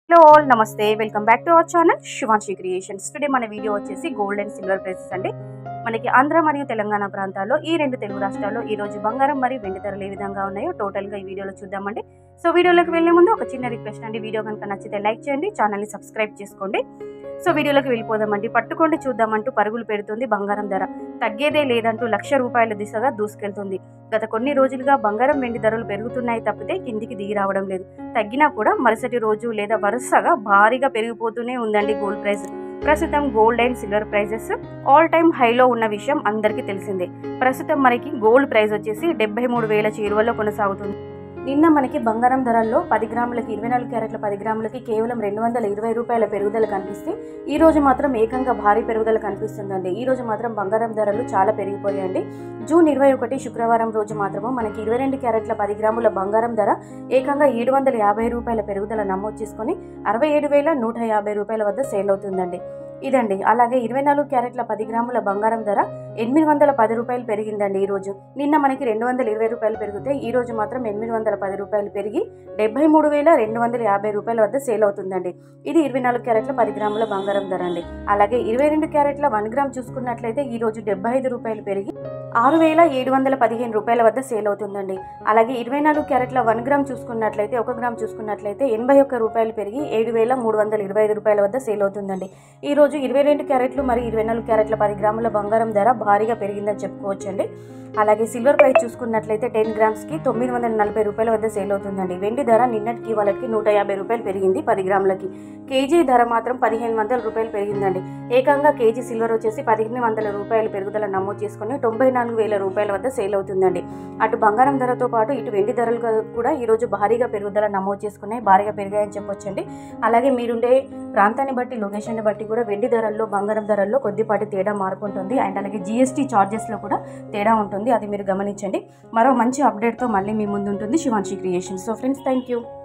hello all నమస్తే welcome back to our channel Shivanshi creations today మన video వచ్చేసి gold and silver prices అండి మనకి ఆంధ్ర మరియు తెలంగాణ ప్రాంతాల్లో ఈ రెండు తెలుగు రాష్ట్రాల్లో ఈ రోజు బంగారం మరియు వెండి ధరలు ఏ విధంగా ఉన్నాయో టోటల్గా ఈ వీడియోలో చూద్దామండి సో వీడియోలోకి వెళ్ళే ముందు ఒక చిన్న రిక్వెస్ట్ అండి వీడియో కనుక నచ్చితే లైక్ చేయండి ఛానల్ని సబ్స్క్రైబ్ చేసుకోండి సో వీడియోలోకి వెళ్ళిపోదామండి పట్టుకోండి చూద్దామంటూ పరుగులు పెడుతుంది బంగారం ధర తగ్గేదే లేదంటూ లక్ష రూపాయల దిశగా దూసుకెళ్తుంది గత కొన్ని రోజులుగా బంగారం వెండి ధరలు పెరుగుతున్నాయి తప్పితే కిందికి దిగి రావడం లేదు తగ్గినా కూడా మరుసటి రోజు లేదా వరుసగా భారీగా పెరిగిపోతూనే ఉందండి గోల్డ్ ప్రైస్ ప్రస్తుతం gold and silver prices all time హైలో ఉన్న విషయం అందరికీ తెలిసిందే ప్రస్తుతం మనకి గోల్డ్ ప్రైస్ వచ్చేసి డెబ్బై మూడు వేల చేరువలో కొనసాగుతుంది నిన్న మనకి బంగారం ధరల్లో పది గ్రాములకి ఇరవై నాలుగు క్యారెట్ల పది గ్రాములకి కేవలం రెండు వందల ఇరవై రూపాయల పెరుగుదల కనిపిస్తే ఈ రోజు మాత్రం ఏకంగా భారీ పెరుగుదల కనిపిస్తుందండి ఈ రోజు మాత్రం బంగారం ధరలు చాలా పెరిగిపోయాయండి జూన్ ఇరవై ఒకటి శుక్రవారం రోజు మాత్రము మనకి ఇరవై రెండు క్యారెట్ల పది గ్రాముల బంగారం ధర ఏకంగా ఏడు వందల యాభై రూపాయల పెరుగుదల నమోదు చేసుకొని అరవై ఏడు వేల నూట యాభై రూపాయల వద్ద సేల్ అవుతుందండి ఇదండి అలాగే ఇరవై నాలుగు క్యారెట్ల పది గ్రాముల బంగారం ధర ఎనిమిది వందల పది రూపాయలు పెరిగిందండి ఈ రోజు నిన్న మనకి రెండు వందల ఇరవై రూపాయలు పెరిగితే ఈ రోజు మాత్రం ఎనిమిది వందల పది రూపాయలు పెరిగి డెబ్బై మూడు వేల రెండు వందల యాభై రూపాయల వద్ద సేల్ అవుతుందండి ఇది ఇరవై నాలుగు క్యారెట్ల పది గ్రాముల బంగారం ధర అండి అలాగే ఇరవై రెండు క్యారెట్ల వన్ గ్రామ్ చూసుకున్నట్లయితే ఈ రోజు డెబ్బై ఐదు రూపాయలు పెరిగి ఆరు వేల ఏడు వందల పదిహేను రూపాయల వద్ద సేల్ అవుతుందండి అలాగే ఇరవై నాలుగు క్యారెట్ల వన్ గ్రామ్ చూసుకున్నట్లయితే ఒక గ్రామ్ చూసుకున్నట్లయితే ఎనభై ఒక్క రూపాయలు పెరిగి ఏడు వేల మూడు వందల ఇరవై ఐదు రూపాయల వద్ద సేల్ అవుతుందండి ఈ రోజు ఇరవై రెండు క్యారెట్లు మరియు ఇరవై నాలుగు క్యారెట్ల పది గ్రాముల బంగారం ధర భారీగా పెరిగిందని చెప్పుకోవచ్చండి అలాగే సిల్వర్ ప్రైస్ చూసుకున్నట్లయితే టెన్ గ్రామ్స్కి తొమ్మిది వందల నలభై రూపాయల వద్ద సేల్ అవుతుందండి వెండి ధర నిన్నటికి వాళ్ళకి నూట యాభై రూపాయలు పెరిగింది పది గ్రాములకి కేజీ ధర మాత్రం పదిహేను వందల రూపాయలు పెరిగిందండి ఏకంగా కేజీ సిల్వర్ వచ్చేసి పదిహేను వందల రూపాయల పెరుగుదల నమోదు చేసుకుని తొంభై నాలుగు వేల రూపాయల వద్ద సేల్ అవుతుందండి అటు బంగారం ధరతో పాటు ఇటు వెండి ధరలు కూడా ఈరోజు భారీగా పెరుగుదల నమోదు చేసుకున్నాయి భారీగా పెరిగాయని చెప్పొచ్చండి అలాగే మీరుండే ప్రాంతాన్ని బట్టి లొకేషన్ని బట్టి కూడా వెండి ధరల్లో బంగారం ధరల్లో కొద్దిపాటి తేడా మారుకుంటుంది అండ్ అలాగే జిఎస్టీ ఛార్జెస్లో కూడా తేడా ఉంటుంది అది మీరు గమనించండి మరో మంచి అప్డేట్తో మళ్ళీ మీ ముందు ఉంటుంది Shivanshi creation so friends thank you